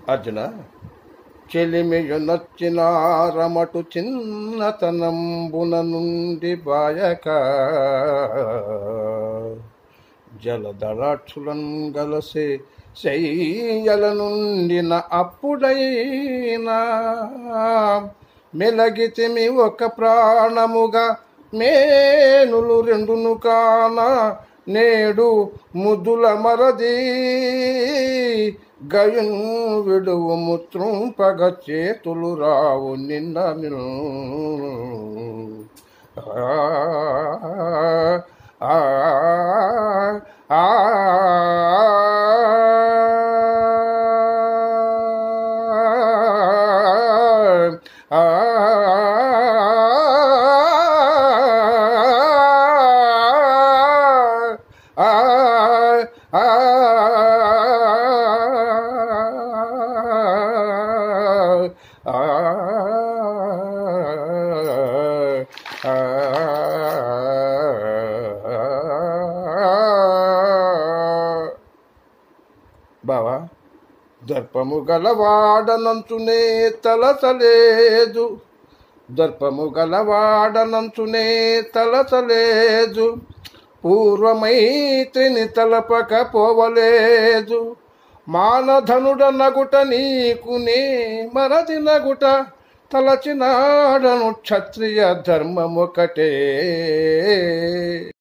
అర్జున చెలిమియు నచ్చిన రమటు చిన్నతనంబున నుండి బాయక జలదళాక్షులం గలసే శయ్యల నుండిన అప్పుడైనా మెలగితిమి ఒక ప్రాణముగా మేనులు రెండును కాన నేడు ముద్దుల మరది గయున్ విడువు ముత్రం పగ చేతులు రావు నిన్న ఆ ఆ బావా దర్పము గలవాడనంచునే తలతలేదు దర్పము గలవాడనంచునే తలతలేదు పూర్వమైత్రిని తలపకపోవలేదు మానధనుడ నగుట నీకునే మరది నగుట తలచినాడను క్షత్రియ ధర్మమొకటే